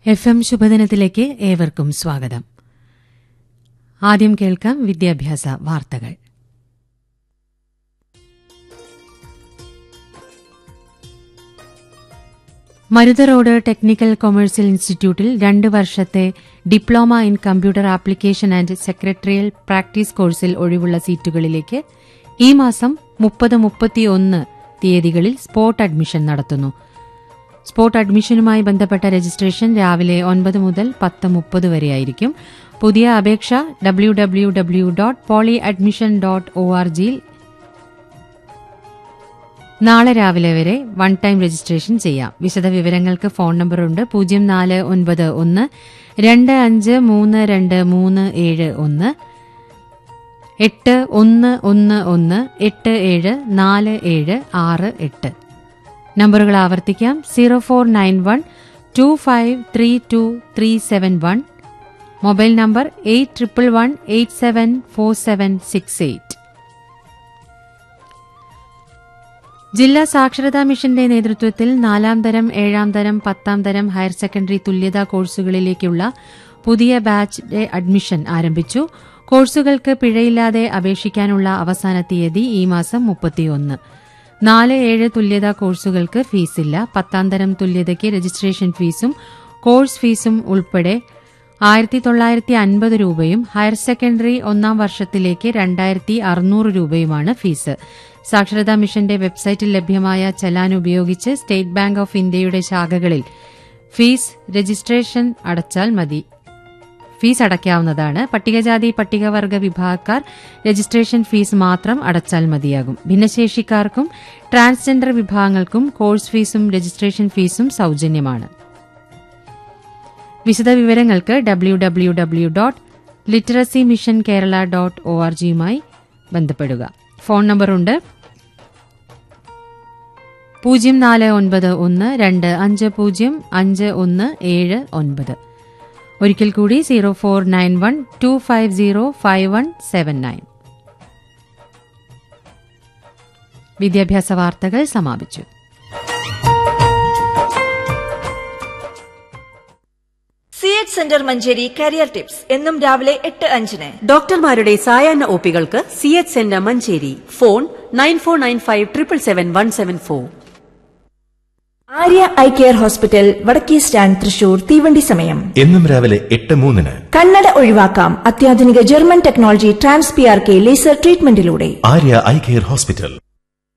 F M ശുഭദിനത്തിലേക്ക് ഏവർക്കും സ്വാഗതം ആദ്യം കേൾക്കാം വിദ്യാഭ്യാസ വാർത്തകൾ മരുത റോഡ് ടെക്നിക്കൽ കൊമേഴ്സ്യൽ ഇൻസ്റ്റിറ്റ്യൂട്ടിൽ രണ്ട് വർഷത്തെ diploma in computer application and secretarial practice കോഴ്സിൽ ഒഴിവുള്ള സീറ്റുകളിലേക്ക് ഈ മാസം മുപ്പത് മുപ്പത്തിയൊന്ന് തീയതികളിൽ സ്പോട്ട് അഡ്മിഷൻ നടത്തുന്നു സ്പോട്ട് അഡ്മിഷനുമായി ബന്ധപ്പെട്ട രജിസ്ട്രേഷൻ രാവിലെ ഒൻപത് മുതൽ പത്ത് മുപ്പത് വരെയായിരിക്കും പുതിയ അപേക്ഷ W W W dot poly admission dot O R ജിയിൽ നാളെ രാവിലെ വരെ വൺ ടൈം രജിസ്ട്രേഷൻ ചെയ്യാം വിശദവിവരങ്ങൾക്ക് ഫോൺ നമ്പറുണ്ട് പൂജ്യം നാല് ഒൻപത് ഒന്ന് രണ്ട് അഞ്ച് മൂന്ന് രണ്ട് മൂന്ന് ഏഴ് ഒന്ന് എട്ട് ഒന്ന് ഒന്ന് ഒന്ന് എട്ട് ഏഴ് നാല് ഏഴ് ആറ് എട്ട് നമ്പറുകൾ ആവർത്തിക്കാം zero four nine one two five three two three seven one mobile number eight triple one eight seven four seven six eight ജില്ലാ സാക്ഷരതാ മിഷന്റെ നേതൃത്വത്തിൽ നാലാം തരം ഏഴാം തരം പത്താം തരം ഹയർ സെക്കൻഡറി തുല്യതാ കോഴ്സുകളിലേക്കുള്ള പുതിയ ബാച്ചിന്റെ അഡ്മിഷൻ ആരംഭിച്ചു കോഴ്സുകൾക്ക് പിഴയില്ലാതെ അപേക്ഷിക്കാനുള്ള അവസാന തീയതി ഈ മാസം മുപ്പത്തിയൊന്ന് നാല് ഏഴ് തുല്യതാ കോഴ്സുകൾക്ക് ഫീസില്ല പത്താം തരം തുല്യതയ്ക്ക് രജിസ്ട്രേഷൻ ഫീസും കോഴ്സ് ഫീസും ഉൾപ്പെടെ ആയിരത്തി തൊള്ളായിരത്തി അൻപത് രൂപയും ഹയർ സെക്കൻഡറി ഒന്നാം വർഷത്തിലേക്ക് രണ്ടായിരത്തി അറുന്നൂറ് രൂപയുമാണ് ഫീസ് സാക്ഷരതാ മിഷന്റെ വെബ്സൈറ്റിൽ ലഭ്യമായ ചലാൻ ഉപയോഗിച്ച് സ്റ്റേറ്റ് ബാങ്ക് ഓഫ് ഇന്ത്യയുടെ ശാഖകളിൽ ഫീസ് രജിസ്ട്രേഷൻ അടച്ചാൽ മതി ഫീസ് അടയ്ക്കാവുന്നതാണ് പട്ടികജാതി പട്ടികവർഗ വിഭാഗക്കാർ രജിസ്ട്രേഷൻ ഫീസ് മാത്രം അടച്ചാൽ മതിയാകും ഭിന്നശേഷിക്കാർക്കും ട്രാൻസ്ജെൻഡർ വിഭാഗങ്ങൾക്കും കോഴ്സ് ഫീസും രജിസ്ട്രേഷൻ ഫീസും സൌജന്യമാണ് വിശദവിവരങ്ങൾക്ക് W W W dot literacy mission Kerala dot O R ജിയുമായി ബന്ധപ്പെടുക ഫോൺ നമ്പറുണ്ട് പൂജ്യം നാല് ഒൻപത് ഒന്ന് രണ്ട് അഞ്ച് പൂജ്യം അഞ്ച് ഒന്ന് ഏഴ് ഒൻപത് ഒരിക്കൽ കൂടി zero four nine one two five zero five one seven nine വിദ്യാഭ്യാസ വാർത്തകൾ സമാപിച്ചു C H centre Manjeri career tips എന്നും രാവിലെ എട്ട് അഞ്ചിന് ഡോക്ടർമാരുടെ സായാഹ്ന ഒപികൾക്ക് C H centre Manjeri phone nine four nine five triple seven one seven four Arya eye care hospital വടക്കേ സ്റ്റാൻഡ് തൃശൂർ തീവണ്ടി സമയം എന്നും രാവിലെ എട്ട് മൂന്നിന് കണ്ണട ഒഴിവാക്കാം അത്യാധുനിക German technology trans P R K laser ട്രീറ്റ്മെന്റിലൂടെ ആര്യ ഐ കെയർ ഹോസ്പിറ്റൽ